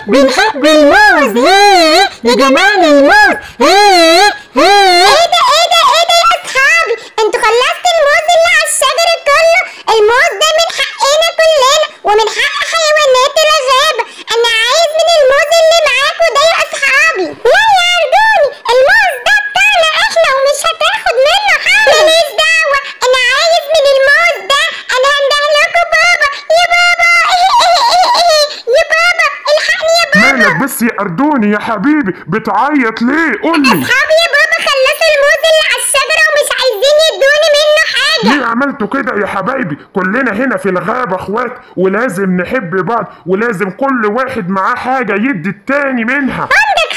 بنحب الموز ايه يا جمال الموز ايه ايه ايه ده ايه ده ايه ده يا اصحابي انتوا خلصتوا الموز اللي على الشجرة كله الموز ده من حقنا كلنا ومن حق حيوانات الغابة انا عايز من الموز اللي معاكوا ده يا اصحابي لا يا اردوني الموز ده بتاعنا احنا ومش هتاخد منه حاجة ماليش دعوة انا عايز من الموز ده انا هنده لكم بابا يا بابا ايه ايه ايه ايه يا بابا الحقني يا بابا مالك بس يا اردوني يا حبيبي بتعيط ليه قولي اصحابي يا بابا خلصوا الموز اللي على الشجرة ومش عايزين يدوني منه حاجة ليه عملتوا كده يا حبايبي كلنا هنا في الغابة اخوات ولازم نحب بعض ولازم كل واحد معاه حاجة يدي التاني منها عندك